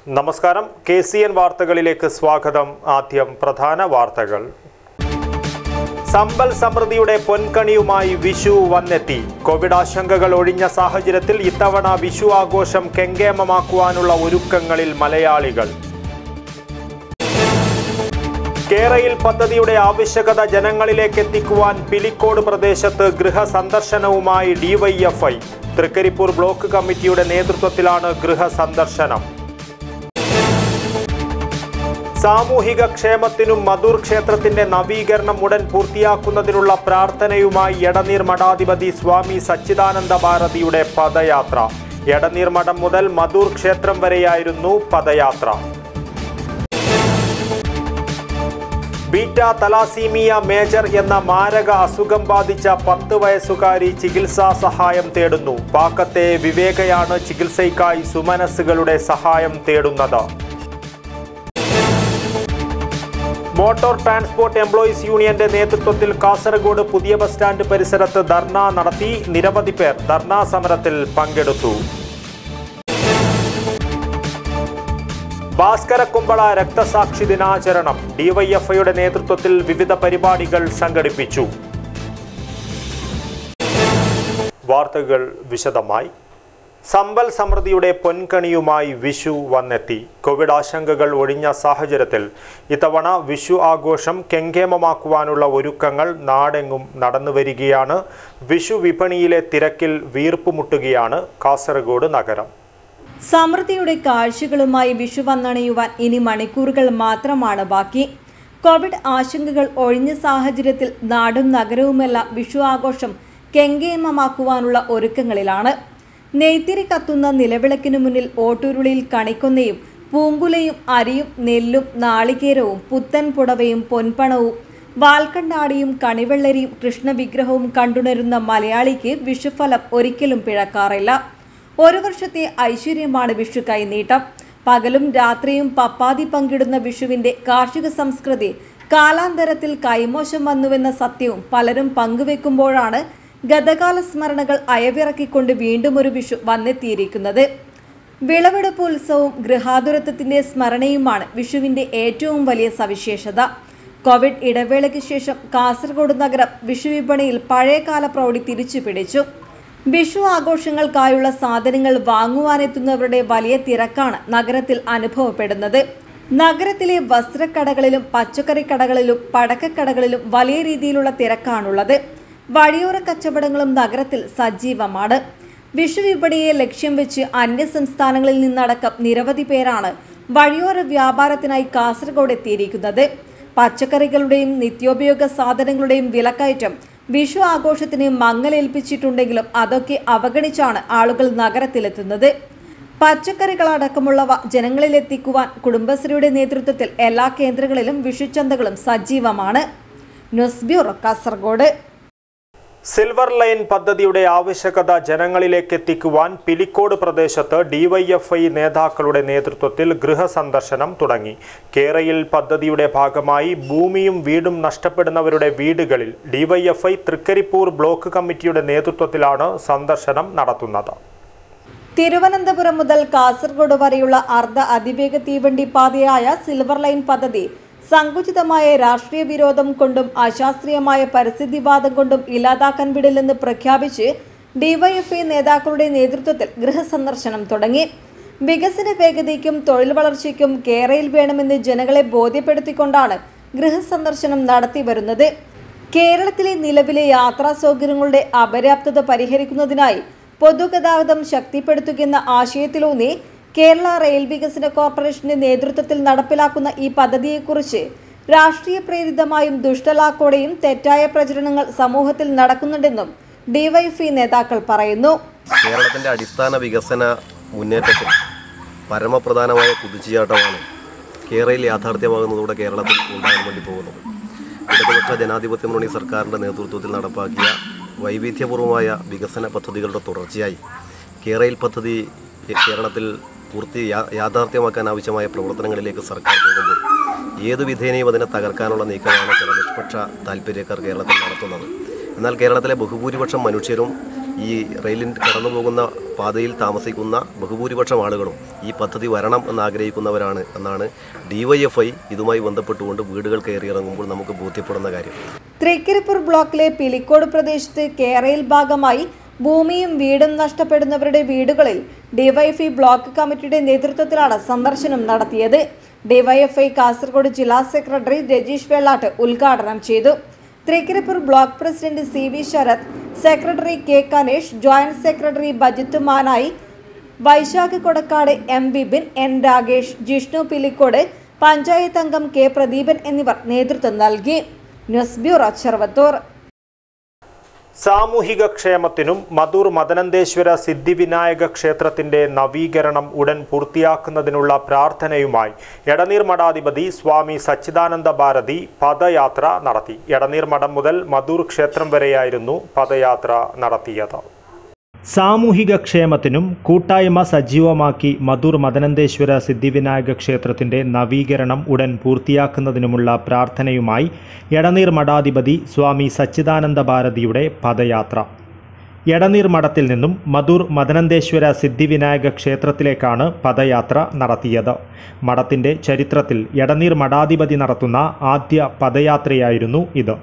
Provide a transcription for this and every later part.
നമസ്കാരം K C N വാർത്തകളിലേക്ക് സ്വാഗതം ആദ്യം പ്രധാന വാർത്തകൾ സമ്പൽ സമൃദ്ധിയുടെ പൊൻകണിയുമായി വിഷു വന്നെത്തി കോവിഡ് ആശങ്കകൾ ഒഴിഞ്ഞ സാഹചര്യത്തിൽ ഇത്തവണ വിഷു ആഘോഷം കെങ്കേമമാക്കുവാനുള്ള ഒരുക്കങ്ങളിൽ മലയാളികൾ കേരയിൽ പദ്ധതിയുടെ ആവശ്യകത ജനങ്ങളിലേക്ക് എത്തിക്കുവാൻ പിലിക്കോട് പ്രദേശത്ത് ഗൃഹസന്ദർശനവുമായി ഡിവൈഎഫ്ഐ തൃക്കരിപ്പൂർ ബ്ലോക്ക് കമ്മിറ്റിയുടെ നേതൃത്വത്തിലാണ് ഗൃഹസന്ദർശനം സാമൂഹിക ക്ഷേമത്തിനും മധൂർ ക്ഷേത്രത്തിന്റെ നവീകരണം ഉടൻ പൂർത്തിയാക്കുന്നതിനുള്ള പ്രാർത്ഥനയുമായി എടനീർ മഠാധിപതി സ്വാമി സച്ചിദാനന്ദ ഭാരതിയുടെ പദയാത്ര എടനീർ മഠം മുതൽ മധൂർ ക്ഷേത്രം വരെയായിരുന്നു പദയാത്ര ബീറ്റ തലാസീമിയ മേജർ എന്ന മാരക അസുഖം ബാധിച്ച പത്ത് വയസ്സുകാരി ചികിത്സാ സഹായം തേടുന്നു പാക്കത്തെ വിവേകയാണ് ചികിത്സയ്ക്കായി സുമനസ്സുകളുടെ സഹായം തേടുന്നത് മോട്ടോർ ട്രാൻസ്പോർട്ട് എംപ്ലോയീസ് യൂണിയന്റെ നേതൃത്വത്തിൽ കാസർഗോഡ് പുതിയ ബസ് സ്റ്റാൻഡ് പരിസരത്ത് ധർണ നടത്തി നിരവധി പേർ ധർണാ സമരത്തിൽ പങ്കെടുത്തു ഭാസ്കര കുമ്പള രക്തസാക്ഷി ദിനാചരണം ഡിവൈഎഫ്ഐയുടെ നേതൃത്വത്തിൽ വിവിധ പരിപാടികൾ സംഘടിപ്പിച്ചു വാർത്തകൾ വിശദമായി സമ്പൽ സമൃദ്ധിയുടെ പൊൻകണിയുമായി വിഷു വന്നെത്തി കോവിഡ് ആശങ്കകൾ ഒഴിഞ്ഞ സാഹചര്യത്തിൽ ഇത്തവണ വിഷു ആഘോഷം കെങ്കേമമാക്കുവാനുള്ള ഒരുക്കങ്ങൾ നാടെങ്ങും നടന്നുവരികയാണ് വിഷു വിപണിയിലെ തിരക്കിൽ വീർപ്പുമുട്ടുകയാണ് കാസർഗോഡ് നഗരം സമൃദ്ധിയുടെ കാഴ്ചകളുമായി വിഷു വന്നണയുവാൻ ഇനി മണിക്കൂറുകൾ മാത്രമാണ് ബാക്കി കോവിഡ് ആശങ്കകൾ ഒഴിഞ്ഞ സാഹചര്യത്തിൽ നാടും നഗരവുമെല്ലാം വിഷു ആഘോഷം കെങ്കേമമാക്കുവാനുള്ള ഒരുക്കങ്ങളിലാണ് നെയ്ത്തിരി കത്തുന്ന നിലവിളക്കിനു മുന്നിൽ ഓട്ടുരുളിയിൽ കണിക്കൊന്നയും പൂങ്കുലയും അരിയും നെല്ലും നാളികേരവും പുത്തൻ പുടവയും പൊൻപണവും വാൽക്കണ്ണാടിയും കണിവെള്ളരിയും കൃഷ്ണവിഗ്രഹവും കണ്ടുണരുന്ന മലയാളിക്ക് വിഷുഫലം ഒരിക്കലും പിഴക്കാറില്ല ഒരു വർഷത്തെ ഐശ്വര്യമാണ് വിഷു കൈനീട്ടം പകലും രാത്രിയും പപ്പാതി പങ്കിടുന്ന വിഷുവിന്റെ കാർഷിക സംസ്കൃതി കാലാന്തരത്തിൽ കൈമോശം വന്നുവെന്ന സത്യവും പലരും പങ്കുവെക്കുമ്പോഴാണ് ഗതകാല സ്മരണകൾ അയവിറക്കിക്കൊണ്ട് വീണ്ടും ഒരു വിഷു വന്നെത്തിയിരിക്കുന്നത് വിളവെടുപ്പ് ഉത്സവവും ഗൃഹാതുരത്വത്തിന്റെ സ്മരണയുമാണ് വിഷുവിന്റെ ഏറ്റവും വലിയ സവിശേഷത കോവിഡ് ഇടവേളയ്ക്ക് ശേഷം കാസർഗോഡ് നഗരം വിഷു വിപണിയിൽ പഴയകാല പ്രൗഢി തിരിച്ചു പിടിച്ചു വിഷു ആഘോഷങ്ങൾക്കായുള്ള സാധനങ്ങൾ വാങ്ങുവാനെത്തുന്നവരുടെ വലിയ തിരക്കാണ് നഗരത്തിൽ അനുഭവപ്പെടുന്നത് നഗരത്തിലെ വസ്ത്രക്കടകളിലും പച്ചക്കറി കടകളിലും പടക്കക്കടകളിലും വലിയ രീതിയിലുള്ള തിരക്കാണുള്ളത് വഴിയോര കച്ചവടങ്ങളും നഗരത്തിൽ സജീവമാണ് വിഷു വിപണിയെ ലക്ഷ്യം വെച്ച് അന്യ സംസ്ഥാനങ്ങളിൽ നിന്നടക്കം നിരവധി പേരാണ് വഴിയോര വ്യാപാരത്തിനായി കാസർഗോഡ് എത്തിയിരിക്കുന്നത് പച്ചക്കറികളുടെയും നിത്യോപയോഗ സാധനങ്ങളുടെയും വിലക്കയറ്റം വിഷു ആഘോഷത്തിന് മങ്ങലേൽപ്പിച്ചിട്ടുണ്ടെങ്കിലും അതൊക്കെ അവഗണിച്ചാണ് ആളുകൾ നഗരത്തിലെത്തുന്നത് പച്ചക്കറികളടക്കമുള്ളവ ജനങ്ങളിലെത്തിക്കുവാൻ കുടുംബശ്രീയുടെ നേതൃത്വത്തിൽ എല്ലാ കേന്ദ്രങ്ങളിലും വിഷുച്ചന്തകളും സജീവമാണ് news bureau Kasaragod silver line പദ്ധതിയുടെ ആവശ്യകത ജനങ്ങളിലേക്ക് എത്തിക്കുവാൻ പിലിക്കോട് പ്രദേശത്ത് ഡിവൈഎഫ്ഐ നേതാക്കളുടെ നേതൃത്വത്തിൽ ഗൃഹസന്ദർശനം തുടങ്ങി കേരയിൽ പദ്ധതിയുടെ ഭാഗമായി ഭൂമിയും വീടും നഷ്ടപ്പെടുന്നവരുടെ വീടുകളിൽ ഡിവൈഎഫ്ഐ തൃക്കരിപ്പൂർ ബ്ലോക്ക് കമ്മിറ്റിയുടെ നേതൃത്വത്തിലാണ് സന്ദർശനം നടത്തുന്നത് തിരുവനന്തപുരം മുതൽ കാസർഗോഡ് വരെയുള്ള അർദ്ധ അതിവേഗ തീവണ്ടി പാതയായ സിൽവർ ലൈൻ പദ്ധതി സങ്കുചിതമായ രാഷ്ട്രീയ വിരോധം കൊണ്ടും അശാസ്ത്രീയമായ പരിസ്ഥിതിവാദം കൊണ്ടും ഇല്ലാതാക്കാൻ വിടില്ലെന്ന് പ്രഖ്യാപിച്ച് ഡിവൈഎഫ്ഐ നേതാക്കളുടെ നേതൃത്വത്തിൽ ഗൃഹസന്ദർശനം തുടങ്ങി വികസന വേഗതയ്ക്കും തൊഴിൽ വളർച്ചയ്ക്കും കേരയിൽ വേണമെന്ന് ജനങ്ങളെ ബോധ്യപ്പെടുത്തിക്കൊണ്ടാണ് ഗൃഹസന്ദർശനം നടത്തി വരുന്നത് കേരളത്തിലെ നിലവിലെ യാത്രാ സൗകര്യങ്ങളുടെ അപര്യാപ്തത പരിഹരിക്കുന്നതിനായി പൊതുഗതാഗതം ശക്തിപ്പെടുത്തുകയെന്ന ആശയത്തിലൂന്നി കേരള റെയിൽ വികസന കോർപ്പറേഷന്റെ നേതൃത്വത്തിൽ നടപ്പിലാക്കുന്ന ഈ പദ്ധതിയെക്കുറിച്ച് രാഷ്ട്രീയ പ്രേരിതമായും ദുഷ്ടലാക്കോടെയും തെറ്റായ പ്രചരണങ്ങൾ സമൂഹത്തിൽ നടക്കുന്നുണ്ടെന്നും ഡിവൈഎഫ്ഐ നേതാക്കൾ പറയുന്നു കേരളത്തിൻ്റെ അടിസ്ഥാന വികസന മുന്നേറ്റത്തിൽ പരമപ്രധാനമായ കുതിച്ചുചാട്ടമാണ് കേരളയിൽ യാഥാർത്ഥ്യമാകുന്നതോടെ കേരളത്തിൽ ഉണ്ടാകാൻ വേണ്ടി പോകുന്നത് ഇടതുപക്ഷ ജനാധിപത്യ മുന്നണി സർക്കാരിൻ്റെ നേതൃത്വത്തിൽ നടപ്പാക്കിയ വൈവിധ്യപൂർവമായ വികസന പദ്ധതികളുടെ തുടർച്ചയായി കേരയിൽ പദ്ധതി കേരളത്തിൽ പൂർത്തി യാ- യാഥാർത്ഥ്യമാക്കാൻ ആവശ്യമായ പ്രവർത്തനങ്ങളിലേക്ക് സർക്കാർ പോകുമ്പോൾ ഏതു വിധേനയും അതിനെ തകർക്കാനുള്ള നീക്കമാണ് ചില നിഷ്പക്ഷ താല്പര്യക്കാർ കേരളത്തിൽ നടത്തുന്നത് എന്നാൽ കേരളത്തിലെ ബഹുഭൂരിപക്ഷം മനുഷ്യരും ഈ റെയിലിൽ കടന്നു പോകുന്ന പാതയിൽ താമസിക്കുന്ന ബഹുഭൂരിപക്ഷം ആളുകളും ഈ പദ്ധതി വരണം എന്ന് ആഗ്രഹിക്കുന്നവരാണ് എന്നാണ് ഡിവൈഎഫ്ഐ ഇതുമായി ബന്ധപ്പെട്ടുകൊണ്ട് വീടുകൾ കയറിയിറങ്ങുമ്പോൾ നമുക്ക് ബോധ്യപ്പെടുന്ന കാര്യം തൃക്കരിപ്പൂർ ബ്ലോക്കിലെ പിലിക്കോട് പ്രദേശത്ത് കേരയിൽ ഭാഗമായി ഭൂമിയും വീടും നഷ്ടപ്പെടുന്നവരുടെ വീടുകളിൽ ഡിവൈഎഫ്ഐ ബ്ലോക്ക് കമ്മിറ്റിയുടെ നേതൃത്വത്തിലാണ് സന്ദർശനം നടത്തിയത് ഡിവൈഎഫ്ഐ കാസർഗോഡ് ജില്ലാ സെക്രട്ടറി രജീഷ് വെള്ളാട്ട് ഉദ്ഘാടനം ചെയ്തു Trikaripur block president C V Sarath secretary K Kanesh joint secretary Bajith Manayi Vaishakh Kodakkad M Bibin N Ragesh Jishnu Pilicode panchayat അംഗം കെ പ്രദീപൻ എന്നിവർ നേതൃത്വം നൽകി ന്യൂസ് ബ്യൂറോ ചെറുവത്തൂർ സാമൂഹിക ക്ഷേമത്തിനും മധുർ മദനന്തേശ്വര സിദ്ധിവിനായക ക്ഷേത്രത്തിന്റെ നവീകരണം ഉടൻ പൂർത്തിയാക്കുന്നതിനുള്ള പ്രാർത്ഥനയുമായി എടനീർ മഠാധിപതി സ്വാമി സച്ചിദാനന്ദ ഭാരതി പദയാത്ര നടത്തി എടനീർ മഠം മുതൽ മധൂർ ക്ഷേത്രം വരെയായിരുന്നു പദയാത്ര നടത്തിയത് സാമൂഹിക ക്ഷേമത്തിനും കൂട്ടായ്മ സജീവമാക്കി മധുർ മദനന്തേശ്വര സിദ്ധിവിനായക ക്ഷേത്രത്തിന്റെ നവീകരണം ഉടൻ പൂർത്തിയാക്കുന്നതിനുമുള്ള പ്രാർത്ഥനയുമായി എടനീർ മഠാധിപതി സ്വാമി സച്ചിദാനന്ദ ഭാരതിയുടെ പദയാത്ര എടനീർ മഠത്തിൽ നിന്നും മധുർ മദനന്തേശ്വര സിദ്ധിവിനായക ക്ഷേത്രത്തിലേക്കാണ് പദയാത്ര നടത്തിയത് മഠത്തിന്റെ ചരിത്രത്തിൽ എടനീർ മഠാധിപതി നടത്തുന്ന ആദ്യ പദയാത്രയായിരുന്നു ഇത്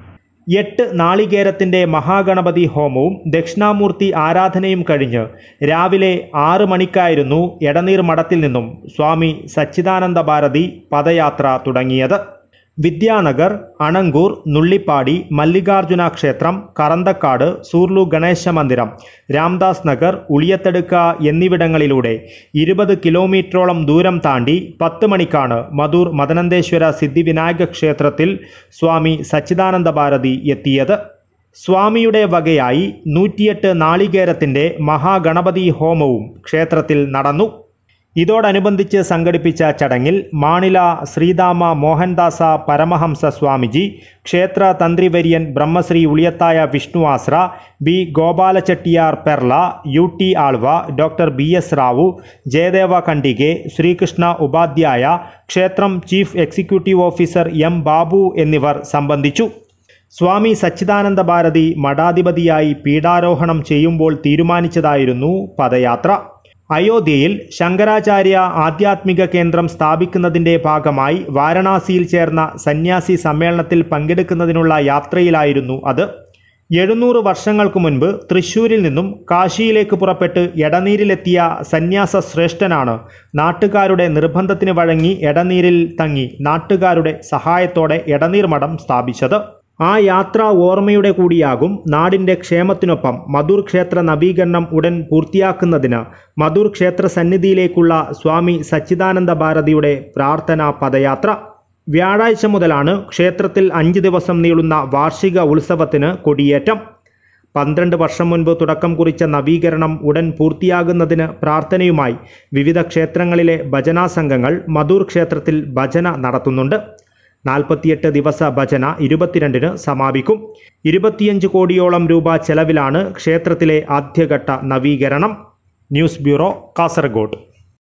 എട്ട് നാളികേരത്തിൻ്റെ മഹാഗണപതി ഹോമവും ദക്ഷിണാമൂർത്തി ആരാധനയും കഴിഞ്ഞ് രാവിലെ ആറ് മണിക്കായിരുന്നു എടനീർ മഠത്തിൽ നിന്നും സ്വാമി സച്ചിദാനന്ദ ഭാരതി പദയാത്ര തുടങ്ങിയത് വിദ്യാനഗർ അണങ്കൂർ നുള്ളിപ്പാടി മല്ലികാർജുന ക്ഷേത്രം കറന്തക്കാട് സൂർലു ഗണേശ മന്ദിരം രാംദാസ് നഗർ ഉളിയത്തടുക്ക എന്നിവിടങ്ങളിലൂടെ ഇരുപത് കിലോമീറ്ററോളം ദൂരം താണ്ടി പത്ത് മണിക്കാണ് മധൂർ മദനന്തേശ്വര സിദ്ധിവിനായക ക്ഷേത്രത്തിൽ സ്വാമി സച്ചിദാനന്ദ ഭാരതി എത്തിയത് സ്വാമിയുടെ വകയായി നൂറ്റിയെട്ട് നാളികേരത്തിൻ്റെ മഹാഗണപതി ഹോമവും ക്ഷേത്രത്തിൽ നടന്നു ഇതോടനുബന്ധിച്ച് സംഘടിപ്പിച്ച ചടങ്ങിൽ മാണില ശ്രീതാമ മോഹൻദാസ പരമഹംസ സ്വാമിജി ക്ഷേത്ര തന്ത്രിവര്യൻ ബ്രഹ്മശ്രീ ഉളിയത്തായ വിഷ്ണുവാസ്ര B Gopalachettiyar Perla U T Alva doctor B S Rao Jayadeva Kandige Srikrishna Upadhyaya ക്ഷേത്രം chief executive officer M Babu എന്നിവർ സംബന്ധിച്ചു സ്വാമി സച്ചിദാനന്ദ ഭാരതി മഠാധിപതിയായി പീഠാരോഹണം ചെയ്യുമ്പോൾ തീരുമാനിച്ചതായിരുന്നു പദയാത്ര അയോധ്യയിൽ ശങ്കരാചാര്യ ആധ്യാത്മിക കേന്ദ്രം സ്ഥാപിക്കുന്നതിൻ്റെ ഭാഗമായി വാരണാസിയിൽ ചേർന്ന സന്യാസി സമ്മേളനത്തിൽ പങ്കെടുക്കുന്നതിനുള്ള യാത്രയിലായിരുന്നു അത് എഴുന്നൂറ് വർഷങ്ങൾക്ക് മുൻപ് തൃശ്ശൂരിൽ നിന്നും കാശിയിലേക്ക് പുറപ്പെട്ട് എടനീരിലെത്തിയ സന്യാസ ശ്രേഷ്ഠനാണ് നാട്ടുകാരുടെ നിർബന്ധത്തിന് വഴങ്ങി എടനീരിൽ തങ്ങി നാട്ടുകാരുടെ സഹായത്തോടെ എടനീർ മഠം സ്ഥാപിച്ചത് ആ യാത്ര ഓർമ്മയുടെ കൂടിയാകും നാടിൻ്റെ ക്ഷേമത്തിനൊപ്പം മധുർ ക്ഷേത്ര നവീകരണം ഉടൻ പൂർത്തിയാക്കുന്നതിന് മധുർ ക്ഷേത്ര സന്നിധിയിലേക്കുള്ള സ്വാമി സച്ചിദാനന്ദ ഭാരതിയുടെ പ്രാർത്ഥനാ പദയാത്ര വ്യാഴാഴ്ച മുതലാണ് ക്ഷേത്രത്തിൽ അഞ്ച് ദിവസം നീളുന്ന വാർഷിക ഉത്സവത്തിന് കൊടിയേറ്റം പന്ത്രണ്ട് വർഷം മുൻപ് തുടക്കം കുറിച്ച നവീകരണം ഉടൻ പൂർത്തിയാകുന്നതിന് പ്രാർത്ഥനയുമായി വിവിധ ക്ഷേത്രങ്ങളിലെ ഭജനാ സംഘങ്ങൾ മധൂർ ക്ഷേത്രത്തിൽ ഭജന നടത്തുന്നുണ്ട് നാൽപ്പത്തിയെട്ട് ദിവസ ഭജന ഇരുപത്തിരണ്ടിന് സമാപിക്കും ഇരുപത്തിയഞ്ച് കോടിയോളം രൂപ ചെലവിലാണ് ക്ഷേത്രത്തിലെ ആദ്യഘട്ട നവീകരണം news bureau Kasaragod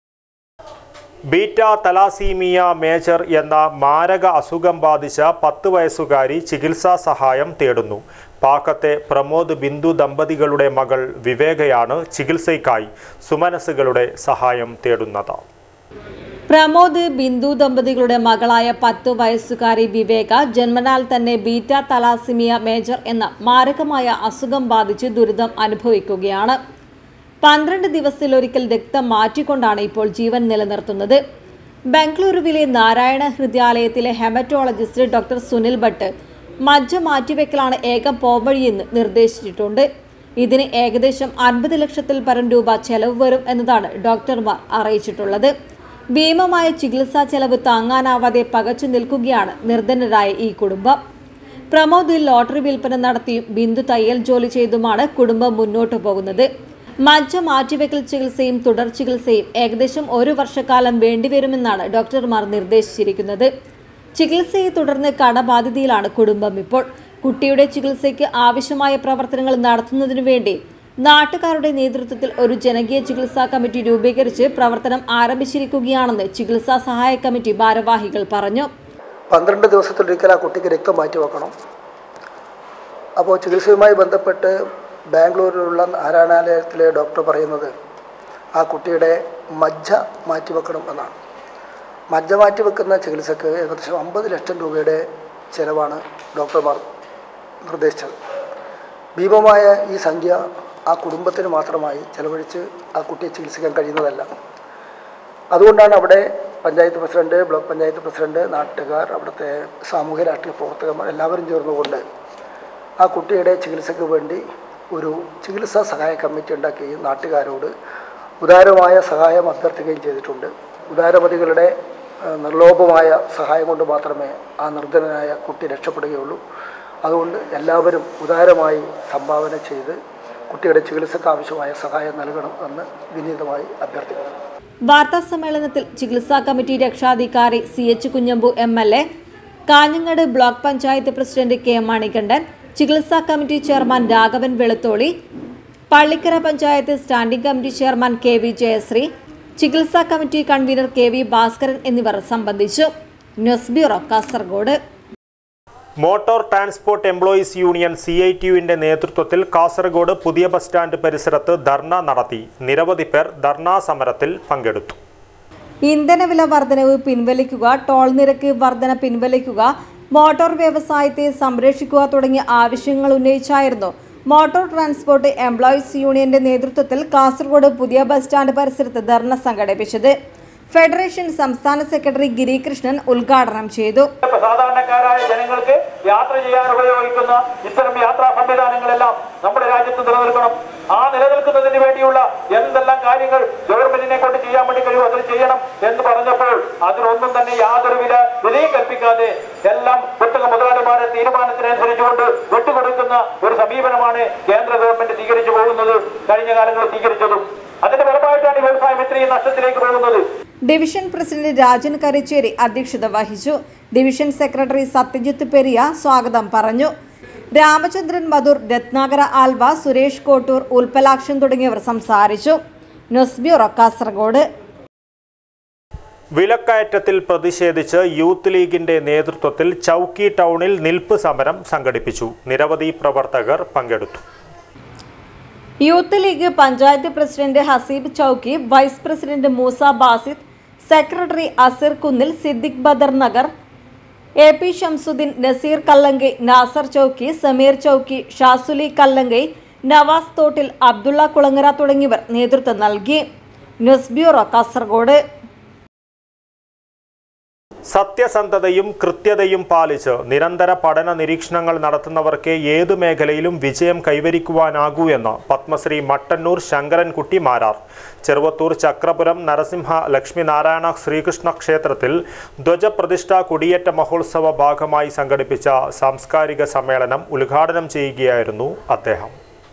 beta thalassemia major എന്ന മാരക അസുഖം ബാധിച്ച പത്ത് വയസ്സുകാരി ചികിത്സാ സഹായം തേടുന്നു പാക്കത്തെ പ്രമോദ് ബിന്ദു ദമ്പതികളുടെ മകൾ വിവേകയാണ് ചികിത്സയ്ക്കായി സുമനസ്സുകളുടെ സഹായം തേടുന്നത് പ്രമോദ് ബിന്ദു ദമ്പതികളുടെ മകളായ പത്തു വയസ്സുകാരി വിവേക ജന്മനാൽ തന്നെ ബീറ്റ തലാസിമിയ മേജർ എന്ന മാരകമായ അസുഖം ബാധിച്ച് ദുരിതം അനുഭവിക്കുകയാണ് പന്ത്രണ്ട് ദിവസത്തിലൊരിക്കൽ രക്തം മാറ്റിക്കൊണ്ടാണ് ഇപ്പോൾ ജീവൻ നിലനിർത്തുന്നത് ബംഗളൂരുവിലെ നാരായണ ഹൃദയാലയത്തിലെ ഹെമറ്റോളജിസ്റ്റ് ഡോക്ടർ സുനിൽ ഭട്ട് മജ്ജ മാറ്റിവെക്കലാണ് ഏക പോംവഴിയെന്ന് നിർദ്ദേശിച്ചിട്ടുണ്ട് ഇതിന് ഏകദേശം അൻപത് ലക്ഷത്തിൽ പരം രൂപ ചെലവ് വരും എന്നതാണ് ഡോക്ടർമാർ അറിയിച്ചിട്ടുള്ളത് ഭീമമായ ചികിത്സാ ചെലവ് താങ്ങാനാവാതെ പകച്ചു നിൽക്കുകയാണ് നിർധനരായ ഈ കുടുംബം പ്രമോദ് ലോട്ടറി വിൽപ്പന നടത്തിയും ബിന്ദു തയ്യൽ ജോലി ചെയ്തുമാണ് കുടുംബം മുന്നോട്ടു പോകുന്നത് മജ്ജ മാറ്റിവെക്കൽ ചികിത്സയും തുടർ ചികിത്സയും ഏകദേശം ഒരു വർഷക്കാലം വേണ്ടിവരുമെന്നാണ് ഡോക്ടർമാർ നിർദ്ദേശിച്ചിരിക്കുന്നത് ചികിത്സയെ തുടർന്ന് കടബാധിതയിലാണ് കുടുംബം ഇപ്പോൾ കുട്ടിയുടെ ചികിത്സയ്ക്ക് ആവശ്യമായ പ്രവർത്തനങ്ങൾ നടത്തുന്നതിനു വേണ്ടി നാട്ടുകാരുടെ നേതൃത്വത്തിൽ ഒരു ജനകീയ ചികിത്സാ കമ്മിറ്റി രൂപീകരിച്ച് പ്രവർത്തനം ആരംഭിച്ചിരിക്കുകയാണെന്ന് ചികിത്സാ സഹായ കമ്മിറ്റി ഭാരവാഹികൾ പറഞ്ഞു പന്ത്രണ്ട് ദിവസത്തിലൊരിക്കൽ ആ കുട്ടിക്ക് രക്തം മാറ്റി വെക്കണം അപ്പോൾ ചികിത്സയുമായി ബന്ധപ്പെട്ട് ബാംഗ്ലൂരിലുള്ള നാരായണാലയത്തിലെ ഡോക്ടർ പറയുന്നത് ആ കുട്ടിയുടെ മജ്ജ മാറ്റിവെക്കണം എന്നാണ് മജ്ജ മാറ്റിവെക്കുന്ന ചികിത്സക്ക് ഏകദേശം അമ്പത് ലക്ഷം രൂപയുടെ ചിലവാണ് ഡോക്ടർമാർ നിർദ്ദേശിച്ചത് ഭീമമായ ഈ സംഖ്യ ആ കുടുംബത്തിന് മാത്രമായി ചെലവഴിച്ച് ആ കുട്ടിയെ ചികിത്സിക്കാൻ കഴിയുന്നതല്ല അതുകൊണ്ടാണ് അവിടെ panchayat president block panchayat president നാട്ടുകാർ അവിടുത്തെ സാമൂഹ്യ രാഷ്ട്രീയ പ്രവർത്തകന്മാർ എല്ലാവരും ചേർന്നുകൊണ്ട് ആ കുട്ടിയുടെ ചികിത്സയ്ക്ക് വേണ്ടി ഒരു ചികിത്സാ സഹായ കമ്മിറ്റി ഉണ്ടാക്കുകയും നാട്ടുകാരോട് ഉദാരമായ സഹായം അഭ്യർത്ഥിക്കുകയും ചെയ്തിട്ടുണ്ട് ഉദാരമതികളുടെ ഏഹ്, നിർലോഭമായ സഹായം കൊണ്ട് മാത്രമേ ആ നിർധനനായ കുട്ടി രക്ഷപ്പെടുകയുള്ളൂ അതുകൊണ്ട് എല്ലാവരും ഉദാരമായി സംഭാവന ചെയ്ത് കുട്ടിയുടെ ചികിത്സയ്ക്ക് ആവശ്യമായ സഹായം നൽകണം എന്ന് വിനീതമായി അഭ്യർത്ഥിക്കുന്നു വാർത്താ സമ്മേളനത്തിൽ ചികിത്സാ കമ്മിറ്റി രക്ഷാധികാരി C H Kunhambu M L A Kanhangad block panchayat president K Manikandan ചികിത്സാ committee chairman Raghavan Velutholi Pallikkara panchayat standing committee chairman K V Jayashree ചികിത്സാ committee convener K V Bhaskaran എന്നിവർ സംബന്ധിച്ചു news bureau Kasaragod motor transport employees union C I T യുവിന്റെ നേതൃത്വത്തിൽ കാസർഗോഡ് പുതിയ ബസ് സ്റ്റാൻഡ് പരിസരത്ത് ധർണ നടത്തി നിരവധി പേർ ധർണാ സമരത്തിൽ പങ്കെടുത്തു ഇന്ധനവില വർധനവ് പിൻവലിക്കുക ടോൾ നിരക്ക് വർധന പിൻവലിക്കുക മോട്ടോർ വ്യവസായത്തെ സംരക്ഷിക്കുക തുടങ്ങിയ ആവശ്യങ്ങൾ ഉന്നയിച്ചായിരുന്നു മോട്ടോർ ട്രാൻസ്പോർട്ട് എംപ്ലോയീസ് യൂണിയന്റെ നേതൃത്വത്തിൽ കാസർഗോഡ് പുതിയ ബസ് സ്റ്റാൻഡ് പരിസരത്ത് ധർണ സംഘടിപ്പിച്ചത് ഫെഡറേഷൻ സംസ്ഥാന സെക്രട്ടറി ഗിരികൃഷ്ണൻ ഉദ്ഘാടനം ചെയ്തു സാധാരണക്കാരായ ജനങ്ങൾക്ക് യാത്ര ചെയ്യാൻ ഉപയോഗിക്കുന്ന ഇത്തരം യാത്രാ സംവിധാനങ്ങളെല്ലാം നമ്മുടെ രാജ്യത്ത് നിലനിൽക്കണം ആ നിലനിൽക്കുന്നതിന് വേണ്ടിയുള്ള എന്തെല്ലാം കാര്യങ്ങൾ ഗവൺമെന്റിനെ കൊണ്ട് ചെയ്യാൻ വേണ്ടി കഴിയും അത് ചെയ്യണം എന്ന് പറഞ്ഞപ്പോൾ അതിനൊന്നും തന്നെ യാതൊരു വില വിലയും കൽപ്പിക്കാതെ എല്ലാം കുത്തക മുതലാളിമാരുടെ തീരുമാനത്തിനനുസരിച്ചുകൊണ്ട് വിട്ടുകൊടുക്കുന്ന ഒരു സമീപനമാണ് കേന്ദ്ര ഗവൺമെന്റ് സ്വീകരിച്ചു പോകുന്നത് കഴിഞ്ഞ കാലങ്ങളിൽ സ്വീകരിച്ചതും അതിന്റെ ഫലമായിട്ടാണ് ഈ വ്യവസായം ഇത്രയും നഷ്ടത്തിലേക്ക് പോകുന്നത് ഡിവിഷൻ പ്രസിഡന്റ് രാജൻ കറിച്ചേരി അധ്യക്ഷത വഹിച്ചു ഡിവിഷൻ സെക്രട്ടറി സത്യജിത്ത് പെരിയ സ്വാഗതം പറഞ്ഞു രാമചന്ദ്രൻ മധുർ രത്നാകര ആൽവ സുരേഷ് കോട്ടൂർ ഉൽപ്പലാക്ഷൻ തുടങ്ങിയവർ സംസാരിച്ചു ന്യൂസ് ബ്യൂറോ കാസർഗോഡ് വിലക്കയറ്റത്തിൽ പ്രതിഷേധിച്ച് യൂത്ത് ലീഗിന്റെ നേതൃത്വത്തിൽ ചൌക്കി ടൗണിൽ നിൽപ്പ് സമരം സംഘടിപ്പിച്ചു നിരവധി പ്രവർത്തകർ പങ്കെടുത്തു youth league panchayat president Haseeb Chowki vice president Moosa Basid secretary Asir Kunnil Siddique Badar Nagar A P Shamsuddin Naseer Kallangai Nasar Chowki Sameer Chowki Shasuli Kallangai Navas Thottil Abdulla Kulangara തുടങ്ങിയവർ നേതൃത്വം നൽകി ന്യൂസ് ബ്യൂറോ കാസർഗോഡ് സത്യസന്ധതയും കൃത്യതയും പാലിച്ച് നിരന്തര പഠന നിരീക്ഷണങ്ങൾ നടത്തുന്നവർക്ക് ഏതു മേഖലയിലും വിജയം കൈവരിക്കുവാനാകൂ എന്ന് പത്മശ്രീ മട്ടന്നൂർ ശങ്കരൻകുട്ടി മാരാർ ചെറുവത്തൂർ ചക്രപുരം നരസിംഹ ലക്ഷ്മിനാരായണ ശ്രീകൃഷ്ണ ക്ഷേത്രത്തിൽ ധ്വജപ്രതിഷ്ഠാ കുടിയേറ്റ മഹോത്സവ ഭാഗമായി സംഘടിപ്പിച്ച സാംസ്കാരിക സമ്മേളനം ഉദ്ഘാടനം ചെയ്യുകയായിരുന്നു അദ്ദേഹം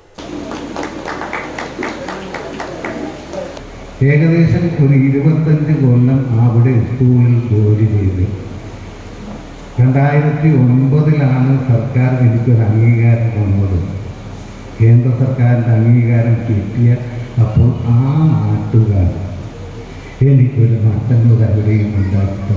ഏകദേശം ഒരു ഇരുപത്തഞ്ച് കൊല്ലം അവിടെ സ്കൂളിൽ ജോലി ചെയ്തു രണ്ടായിരത്തി ഒൻപതിലാണ് സർക്കാർ എനിക്കൊരു അംഗീകാരം വന്നത് കേന്ദ്ര സർക്കാരിൻ്റെ അംഗീകാരം കിട്ടിയ അപ്പോൾ ആ നാട്ടുകാർ എനിക്കൊരു മട്ടന്നൂർ അവിടെയും ഉണ്ടാക്കി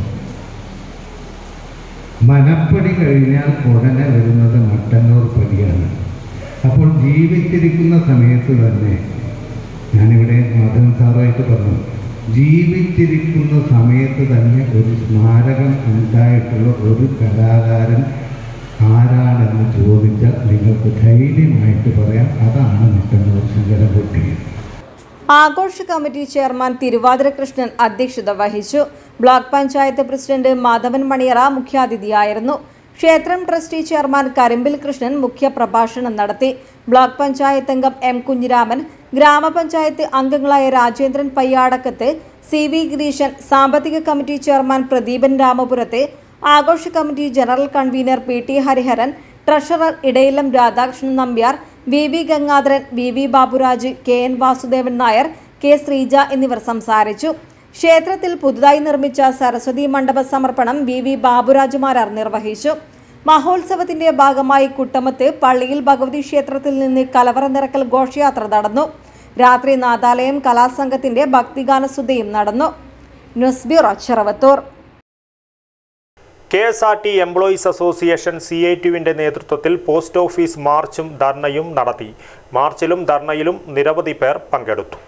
മനപ്പടി കഴിഞ്ഞാൽ ഉടനെ വരുന്നത് മട്ടന്നൂർ പടിയാണ് അപ്പോൾ ജീവിച്ചിരിക്കുന്ന സമയത്ത് തന്നെ ഞാനിവിടെ മാധവൻ സാറുമായിട്ട് പറഞ്ഞു ജീവിച്ചിരിക്കുന്ന സമയത്ത് തന്നെ ഒരു സ്മാരകം ഉണ്ടായിട്ടുള്ള ഒരു കലാകാരൻ ആരാണെന്ന് ചോദിച്ചാൽ നിങ്ങൾക്ക് ധൈര്യമായിട്ട് പറയാം അതാണ് മട്ടന്നൂർ ശങ്കരൻകുട്ടി ആഘോഷ കമ്മിറ്റി ചെയർമാൻ തിരുവാതിര കൃഷ്ണൻ അധ്യക്ഷത വഹിച്ചു ബ്ലോക്ക് പഞ്ചായത്ത് പ്രസിഡന്റ് മാധവൻ മണിയറ മുഖ്യാതിഥിയായിരുന്നു ക്ഷേത്രം ട്രസ്റ്റി ചെയർമാൻ കരിമ്പിൽ കൃഷ്ണൻ മുഖ്യ പ്രഭാഷണം നടത്തി ബ്ലോക്ക് പഞ്ചായത്ത് അംഗം എം കുഞ്ഞിരാമൻ ഗ്രാമപഞ്ചായത്ത് അംഗങ്ങളായ രാജേന്ദ്രൻ പയ്യാടക്കത്ത് സി വി ഗിരീശൻ സാമ്പത്തിക കമ്മിറ്റി ചെയർമാൻ പ്രദീപൻ രാമപുരത്തെ ആഘോഷ committee general convener P T Hariharan treasurer Idayilam Radhakrishnan Nambiar V V Gangadharan V V Baburaj K N Vasudevan Nair K Sreeja എന്നിവർ സംസാരിച്ചു ക്ഷേത്രത്തിൽ പുതുതായി നിർമ്മിച്ച സരസ്വതി മണ്ഡപ സമർപ്പണം വി വി ബാബുരാജുമാരാർ നിർവഹിച്ചു മഹോത്സവത്തിന്റെ ഭാഗമായി കുട്ടമത്ത് പള്ളിയിൽ ഭഗവതി ക്ഷേത്രത്തിൽ നിന്ന് കലവറ നിറക്കൽ ഘോഷയാത്ര നടന്നു രാത്രി നാദാലയം കലാസംഘത്തിന്റെ ഭക്തിഗാനസുധയും നടന്നു news bureau Cheruvathur K S R T employees association C I ടിയുവിൻ്റെ നേതൃത്വത്തിൽ പോസ്റ്റ് ഓഫീസ് മാർച്ചും ധർണയും നടത്തി മാർച്ചിലും ധർണയിലും നിരവധി പേർ പങ്കെടുത്തു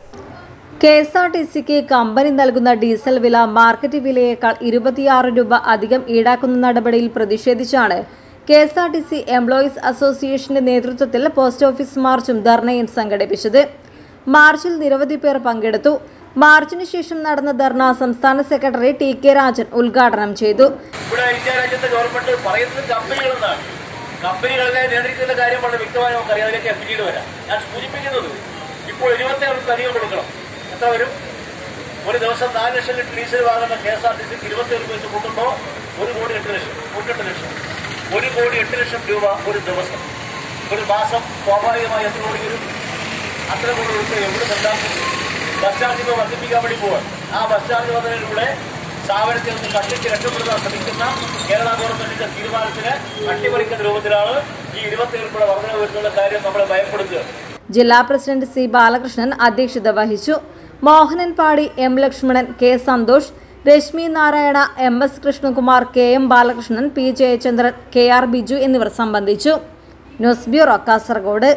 കെ എസ് ആർ ടി സിക്ക് കമ്പനി നൽകുന്ന ഡീസൽ വില മാർക്കറ്റ് വിലയേക്കാൾ ഇരുപത്തിയാറ് രൂപ അധികം ഈടാക്കുന്ന നടപടിയിൽ പ്രതിഷേധിച്ചാണ് K S R T C employees അസോസിയേഷന്റെ നേതൃത്വത്തിൽ പോസ്റ്റ് ഓഫീസ് മാർച്ചും ധർണയും സംഘടിപ്പിച്ചത് മാർച്ചിൽ നിരവധി പേർ പങ്കെടുത്തു മാർച്ചിന് ശേഷം നടന്ന ധർണ സംസ്ഥാന സെക്രട്ടറി ടി കെ രാജൻ ഉദ്ഘാടനം ചെയ്തു ഇവിടെ ഇന്ത്യ രാജ്യത്തെ ഗവൺമെന്റ് പറയുന്നത് കമ്പനികളെന്നാണ് കമ്പനികളെ നിയന്ത്രിക്കുന്ന കാര്യം വളരെ വ്യക്തമായി നമുക്കറിയാം അതിലേക്ക് പിന്നീട് വരാം ഞാൻ സൂചിപ്പിക്കുന്നത് ഇപ്പോൾ ഇരുപത്തേഴ് അധികം കൊടുക്കണം എത്ര വരും ഒരു ദിവസം നാല് ലക്ഷം ലിറ്റർ ഡീസൽ വാങ്ങുന്ന കെ എസ് ആർ ടി സിക്ക് ഇരുപത്തേഴ് പൈസ കൂട്ടുമ്പോൾ ഒരു കോടി എട്ട് ലക്ഷം മുന്നെട്ട് ലക്ഷം ഒരു കോടി എട്ട് ലക്ഷം രൂപ ഒരു ദിവസം ഒരു മാസം സ്വാഭാവികമായി എത്ര കോടി വരും അത്ര കോടി രൂപ എവിടെ നിന്നാക്കും ബസ് ചാർജ് ഇപ്പോൾ വർദ്ധിപ്പിക്കാൻ വേണ്ടി പോവാണ് ആ ബസ് ചാർജ് വന്നതിലൂടെ സ്ഥാപനത്തിൽ നിന്ന് കട്ടിച്ച് രക്ഷപ്പെടുത്താൻ ശ്രമിക്കുന്ന കേരള ഗവൺമെന്റിന്റെ തീരുമാനത്തിന് അട്ടിമറിക്കുന്ന രൂപത്തിലാണ് ഈ ഇരുപത്തിയേഴ് കൂടെ വർധന വരുന്നുള്ള കാര്യം നമ്മളെ ഭയപ്പെടുത്തുക ജില്ലാ പ്രസിഡന്റ് സി ബാലകൃഷ്ണൻ അധ്യക്ഷത വഹിച്ചു Mohanan Padi M Lakshmanan K Santhosh Rashmi Narayana M S Krishnakumar K M Balakrishnan P Jayachandran K R Biju എന്നിവർ സംബന്ധിച്ചു ന്യൂസ് ബ്യൂറോ കാസർഗോഡ്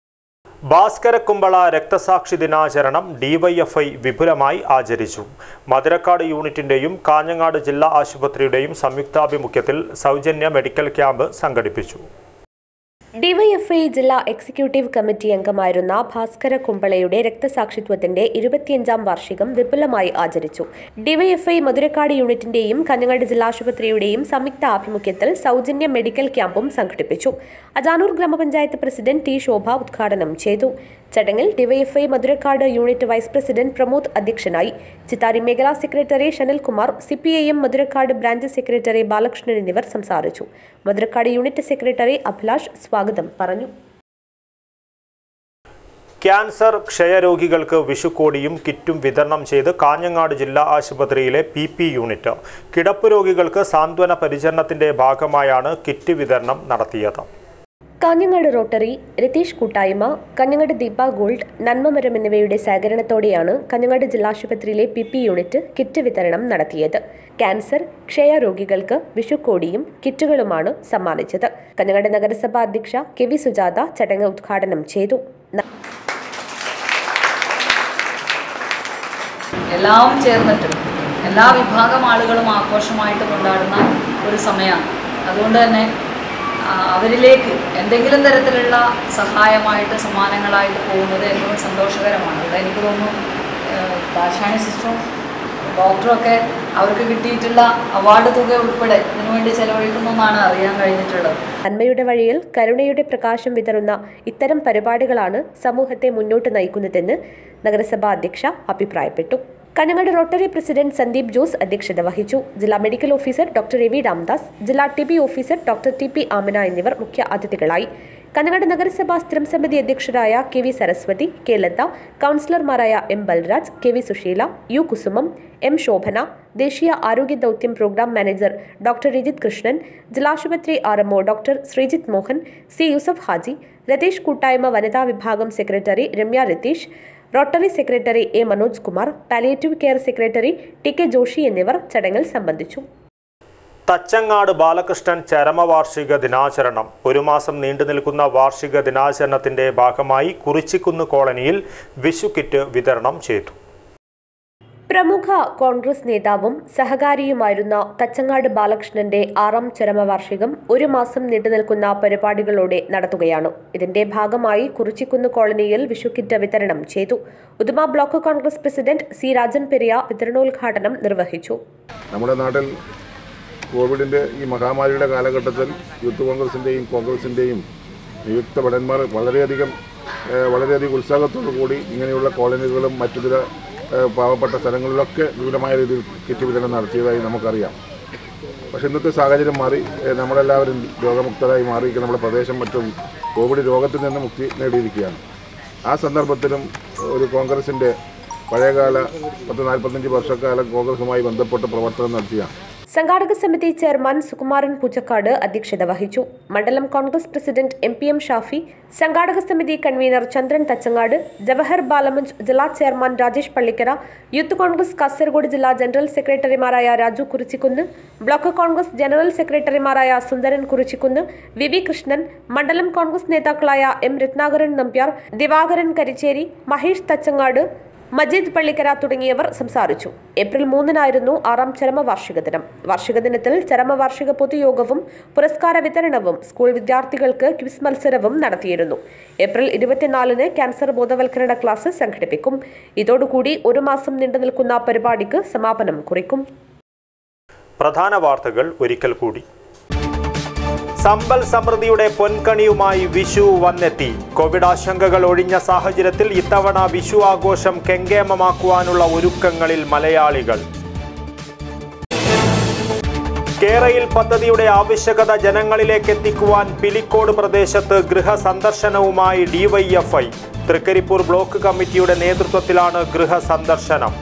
ഭാസ്കര കുമ്പള രക്തസാക്ഷി ദിനാചരണം ഡിവൈഎഫ്ഐ വിപുലമായി ആചരിച്ചു മധുരക്കാട് യൂണിറ്റിന്റെയും കാഞ്ഞങ്ങാട് ജില്ലാ ആശുപത്രിയുടെയും സംയുക്താഭിമുഖ്യത്തിൽ സൗജന്യ മെഡിക്കൽ ക്യാമ്പ് സംഘടിപ്പിച്ചു ഡിവൈഎഫ്ഐ ജില്ലാ എക്സിക്യൂട്ടീവ് കമ്മിറ്റി അംഗമായിരുന്ന ഭാസ്കര കുമ്പളയുടെ രക്തസാക്ഷിത്വത്തിന്റെ ഇരുപത്തിയഞ്ചാം വാർഷികം വിപുലമായി ആചരിച്ചു ഡിവൈഎഫ്ഐ മധുരക്കാട് യൂണിറ്റിന്റെയും കഞ്ഞങ്ങാട് ജില്ലാ ആശുപത്രിയുടെയും സംയുക്ത ആഭിമുഖ്യത്തിൽ സൗജന്യ മെഡിക്കൽ ക്യാമ്പും സംഘടിപ്പിച്ചു അജാനൂർ ഗ്രാമപഞ്ചായത്ത് പ്രസിഡന്റ് ടി ശോഭ ഉദ്ഘാടനം ചെയ്തു ചടങ്ങിൽ DYFI Madhurakkad unit vice president Pramod അധ്യക്ഷനായി ചിത്താരി മേഖലാ secretary Shanilkumar CPIM Madhurakkad branch secretary Balakrishnan എന്നിവർ സംസാരിച്ചു മധുരക്കാട് യൂണിറ്റ് സെക്രട്ടറി അഭിലാഷ് സ്വാഗതം പറഞ്ഞു ക്യാൻസർ ക്ഷയരോഗികൾക്ക് വിഷുക്കോടിയും കിറ്റും വിതരണം ചെയ്ത് കാഞ്ഞങ്ങാട് ജില്ലാ ആശുപത്രിയിലെ പി പി യൂണിറ്റ് കിടപ്പ് രോഗികൾക്ക് സാന്ത്വന പരിചരണത്തിന്റെ ഭാഗമായാണ് കിറ്റ് വിതരണം നടത്തിയത് കാഞ്ഞങ്ങാട് റോട്ടറി രതീഷ് കൂട്ടായ്മ കഞ്ഞങ്ങാട് ദീപ ഗോൾഡ് നന്മമരം എന്നിവയുടെ സഹകരണത്തോടെയാണ് കഞ്ഞങ്ങാട് ജില്ലാശുപത്രിയിലെ പി പി യൂണിറ്റ് കിറ്റ് വിതരണം നടത്തിയത് ക്യാൻസർ ക്ഷയ രോഗികൾക്ക് വിഷുക്കോടിയും കിറ്റുകളുമാണ് സമ്മാനിച്ചത് കഞ്ഞങ്ങാട് നഗരസഭാ അധ്യക്ഷ കെ വി സുജാത ചടങ്ങ് ഉദ്ഘാടനം ചെയ്തു ന- എല്ലാം ചേർന്നിട്ട് എല്ലാ വിഭാഗം ആളുകളും ആഘോഷമായിട്ട് കൊണ്ടാടുന്ന ഒരു സമയമാണ് അതുകൊണ്ട് തന്നെ ആ, അവരിലേക്ക് എന്തെങ്കിലും തരത്തിലുള്ള സഹായമായിട്ട് സമ്മാനങ്ങളായിട്ട് പോകുന്നത് ഏറ്റവും സന്തോഷകരമാണ് ഇവിടെ എനിക്ക് തോന്നുന്നു ഏഹ്, ദാശാണി സിസ്റ്ററും ഡോക്ടറും ഒക്കെ അവർക്ക് കിട്ടിയിട്ടുള്ള അവാർഡ് തുക ഉൾപ്പെടെ ഇതിനുവേണ്ടി ചെലവഴിക്കുന്നു എന്നാണ് അറിയാൻ കഴിഞ്ഞിട്ടുള്ളത് നന്മയുടെ വഴിയിൽ കരുണയുടെ പ്രകാശം വിതറുന്ന ഇത്തരം പരിപാടികളാണ് സമൂഹത്തെ മുന്നോട്ട് നയിക്കുന്നതെന്ന് നഗരസഭാ അധ്യക്ഷ അഭിപ്രായപ്പെട്ടു കഞ്ഞങ്ങാട് റോട്ടറി പ്രസിഡന്റ് സന്ദീപ് ജോസ് അധ്യക്ഷത വഹിച്ചു ജില്ലാ medical officer doctor Ravi Ramdas ജില്ലാ T B officer doctor T P Amina എന്നിവർ മുഖ്യ അതിഥികളായി കന്നങ്ങാട് നഗരസഭാ സ്ഥിരം സമിതി അധ്യക്ഷരായ K V Saraswathi K Latha കൗൺസിലർമാരായ M Balraj K V Susheela U Kusumam M Shobhana ദേശീയ ആരോഗ്യ ദൗത്യം programme manager doctor Rajith Krishnan ജില്ലാശുപത്രി R MO doctor Sreejith Mohan C Yusuf Haji Ratheesh കൂട്ടായ്മ വനിതാ വിഭാഗം secretary Ramya Ratheesh rotary secretary A Manoj Kumar palliative care secretary T K Joshy എന്നിവർ ചടങ്ങിൽ സംബന്ധിച്ചു തച്ചങ്ങാട് ബാലകൃഷ്ണൻ ചരമവാർഷിക ദിനാചരണം ഒരു മാസം നീണ്ടു നിൽക്കുന്ന വാർഷിക ദിനാചരണത്തിന്റെ ഭാഗമായി കുറിച്ചിക്കുന്ന് കോളനിയിൽ വിഷു കിറ്റ് വിതരണം ചെയ്തു പ്രമുഖ കോൺഗ്രസ് നേതാവും സഹകാരിയുമായിരുന്ന തച്ചങ്ങാട് ബാലകൃഷ്ണന്റെ ആറാം ചരമവാർഷികം ഒരു മാസം നീണ്ടുനിൽക്കുന്ന പരിപാടികളോടെ നടത്തുകയാണ് ഇതിന്റെ ഭാഗമായി കുറിച്ചിക്കുന്ന് കോളനിയിൽ വിഷുക്കിറ്റ് വിതരണം ചെയ്തു Uduma block Congress president C Rajan Periya വിതരണോദ്ഘാടനം നിർവഹിച്ചു നമ്മുടെ നാട്ടിൽ കോവിഡിൻ്റെ ഈ മഹാമാരിയുടെ കാലഘട്ടത്തിൽ യൂത്ത് കോൺഗ്രസിൻ്റെയും കോൺഗ്രസിൻ്റെയും നിയുക്ത ഭടന്മാർ വളരെയധികം ഏഹ്, വളരെയധികം ഉത്സാഹത്തോടു കൂടി ഇങ്ങനെയുള്ള കോളനികളും മറ്റു ചില ഏഹ്, പാവപ്പെട്ട സ്ഥലങ്ങളിലൊക്കെ വിപുലമായ രീതിയിൽ കിറ്റ് വിതരണം നടത്തിയതായി നമുക്കറിയാം പക്ഷേ ഇന്നത്തെ സാഹചര്യം മാറി ഏഹ്, നമ്മളെല്ലാവരും രോഗമുക്തരായി മാറി നമ്മുടെ പ്രദേശം മറ്റും കോവിഡ് രോഗത്തിൽ നിന്ന് മുക്തി നേടിയിരിക്കുകയാണ് ആ സന്ദർഭത്തിലും ഒരു കോൺഗ്രസിൻ്റെ പഴയകാല പത്ത് നാൽപ്പത്തഞ്ച് വർഷക്കാലം കോൺഗ്രസുമായി ബന്ധപ്പെട്ട് പ്രവർത്തനം നടത്തിയ സംഘാടക സമിതി ചെയർമാൻ സുകുമാരൻ പൂച്ചക്കാട് അധ്യക്ഷത വഹിച്ചു മണ്ഡലം Congress president M P M Shafi സംഘാടക സമിതി കൺവീനർ ചന്ദ്രൻ തച്ചങ്ങാട് ജവഹർ ബാലമഞ്ച് ജില്ലാ ചെയർമാൻ രാജേഷ് പള്ളിക്കര യൂത്ത് കോൺഗ്രസ് കാസർഗോഡ് ജില്ലാ ജനറൽ സെക്രട്ടറിമാരായ രാജു കുറിച്ചിക്കുന്ന് ബ്ലോക്ക് കോൺഗ്രസ് ജനറൽ സെക്രട്ടറിമാരായ സുന്ദരൻ കുറിച്ചിക്കുന്ന് വി വി കൃഷ്ണൻ മണ്ഡലം കോൺഗ്രസ് നേതാക്കളായ എം രത്നാകരൻ നമ്പ്യാർ ദിവാകരൻ കരിച്ചേരി മഹേഷ് തച്ചങ്ങാട് മജീദ് പള്ളിക്കര തുടങ്ങിയവർ സംസാരിച്ചു ഏപ്രിൽ മൂന്നിനായിരുന്നു ആറാം ചരമവാർഷിക ദിനം വാർഷിക ദിനത്തിൽ ചരമവാർഷിക പൊതുയോഗവും പുരസ്കാര വിതരണവും സ്കൂൾ വിദ്യാർത്ഥികൾക്ക് ക്വിസ് മത്സരവും നടത്തിയിരുന്നു ഏപ്രിൽ ഇരുപത്തിനാലിന് ക്യാൻസർ ബോധവൽക്കരണ ക്ലാസ് സംഘടിപ്പിക്കും ഇതോടുകൂടി ഒരു മാസം നീണ്ടു നിൽക്കുന്ന പരിപാടിക്ക് സമാപനം കുറിക്കും പ്രധാന വാർത്തകൾ ഒരിക്കൽ കൂടി സമ്പൽ സമൃദ്ധിയുടെ പൊൻകണിയുമായി വിഷു വന്നെത്തി കോവിഡ് ആശങ്കകൾ ഒഴിഞ്ഞ സാഹചര്യത്തിൽ ഇത്തവണ വിഷു ആഘോഷം കെങ്കേമമാക്കുവാനുള്ള ഒരുക്കങ്ങളിൽ മലയാളികൾ കേരയിൽ പദ്ധതിയുടെ ആവശ്യകത ജനങ്ങളിലേക്ക് എത്തിക്കുവാൻ പിലിക്കോട് പ്രദേശത്ത് ഗൃഹസന്ദർശനവുമായി ഡിവൈഎഫ്ഐ തൃക്കരിപ്പൂർ ബ്ലോക്ക് കമ്മിറ്റിയുടെ നേതൃത്വത്തിലാണ് ഗൃഹസന്ദർശനം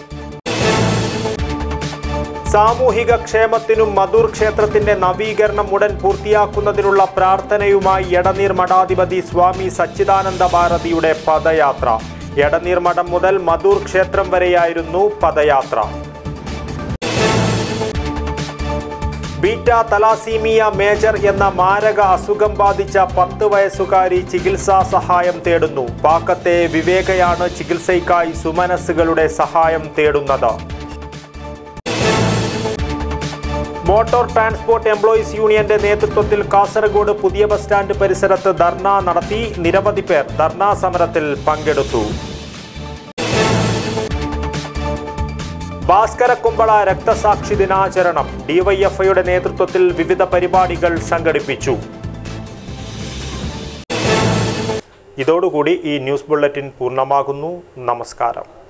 സാമൂഹിക ക്ഷേമത്തിനും മധൂർ ക്ഷേത്രത്തിന്റെ നവീകരണം ഉടൻ പൂർത്തിയാക്കുന്നതിനുള്ള പ്രാർത്ഥനയുമായി എടനീർ മഠാധിപതി സ്വാമി സച്ചിദാനന്ദ ഭാരതിയുടെ പദയാത്ര എടനീർ മഠം മുതൽ മധൂർ ക്ഷേത്രം വരെയായിരുന്നു പദയാത്ര ബീറ്റ തലാസീമിയ മേജർ എന്ന മാരക അസുഖം ബാധിച്ച പത്ത് വയസ്സുകാരി ചികിത്സാ സഹായം തേടുന്നു പാക്കത്തെ വിവേകയാണ് ചികിത്സയ്ക്കായി സുമനസ്സുകളുടെ സഹായം തേടുന്നത് മോട്ടോർ ട്രാൻസ്പോർട്ട് എംപ്ലോയീസ് യൂണിയന്റെ നേതൃത്വത്തിൽ കാസർഗോഡ് പുതിയ ബസ് സ്റ്റാൻഡ് പരിസരത്ത് ധർണ നടത്തി നിരവധി പേർ ധർണാ സമരത്തിൽ പങ്കെടുത്തു ഭാസ്കര കുമ്പള രക്തസാക്ഷി ദിനാചരണം ഡിവൈഎഫ്ഐയുടെ നേതൃത്വത്തിൽ വിവിധ പരിപാടികൾ സംഘടിപ്പിച്ചു ഇതോടുകൂടി ഈ ന്യൂസ് ബുള്ളറ്റിൻ പൂർണ്ണമാകുന്നു നമസ്കാരം